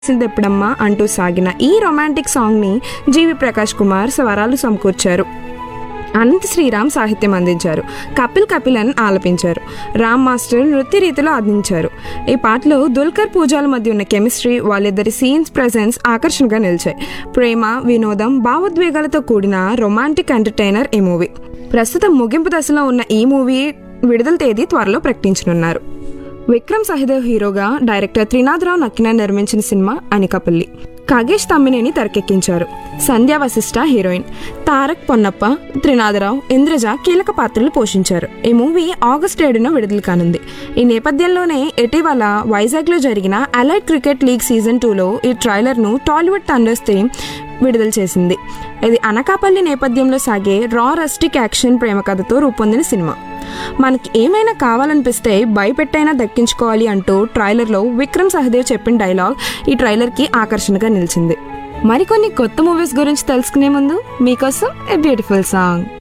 తెలిసింది ఎప్పుడమ్మా అంటూ సాగిన ఈ రొమాంటిక్ సాంగ్ని జీవి ప్రకాష్ కుమార్ స్వరాలు సమకూర్చారు అనంత్ శ్రీరామ్ సాహిత్యం అందించారు కపిల్ కపిలన్ ఆలపించారు రామ్ మాస్టర్ నృత్య రీతిలో అందించారు ఈ పాటలో దుల్కర్ పూజాల మధ్య ఉన్న కెమిస్ట్రీ వాళ్ళిద్దరి సీన్స్ ప్రెజెన్స్ ఆకర్షణగా నిలిచాయి ప్రేమ వినోదం భావోద్వేగాలతో కూడిన రొమాంటిక్ ఎంటర్టైనర్ ఈ మూవీ ప్రస్తుతం ముగింపు దశలో ఉన్న ఈ మూవీ విడుదల తేదీ త్వరలో ప్రకటించనున్నారు విక్రమ్ సహదేవ్ హీరోగా డైరెక్టర్ త్రినాథరావు నక్కిన నిర్మించిన సినిమా అనికపల్లి కాగేష్ తమ్మినేని తెరకెక్కించారు సంధ్యా వశిష్ట హీరోయిన్ తారక్ పొన్నప్ప త్రినాథరావు ఇంద్రజ కీలక పాత్రలు పోషించారు ఈ మూవీ ఆగస్ట్ ఏడున విడుదల కానుంది ఈ నేపథ్యంలోనే ఇటీవల వైజాగ్లో జరిగిన అలైట్ క్రికెట్ లీగ్ సీజన్ టూలో ఈ ట్రైలర్ను టాలీవుడ్ థండర్స్ టీమ్ విడుదల చేసింది ఇది అనకాపల్లి నేపథ్యంలో సాగే రా రస్టిక్ యాక్షన్ ప్రేమ కథతో రూపొందిన సినిమా మనకి ఏమైనా కావాలనిపిస్తే భయపెట్టైనా దక్కించుకోవాలి అంటూ ట్రైలర్లో విక్రమ్ సహదేవ్ చెప్పిన డైలాగ్ ఈ ట్రైలర్కి ఆకర్షణగా నిలిచింది మరికొన్ని కొత్త మూవీస్ గురించి తెలుసుకునే ముందు మీకోసం ఏ బ్యూటిఫుల్ సాంగ్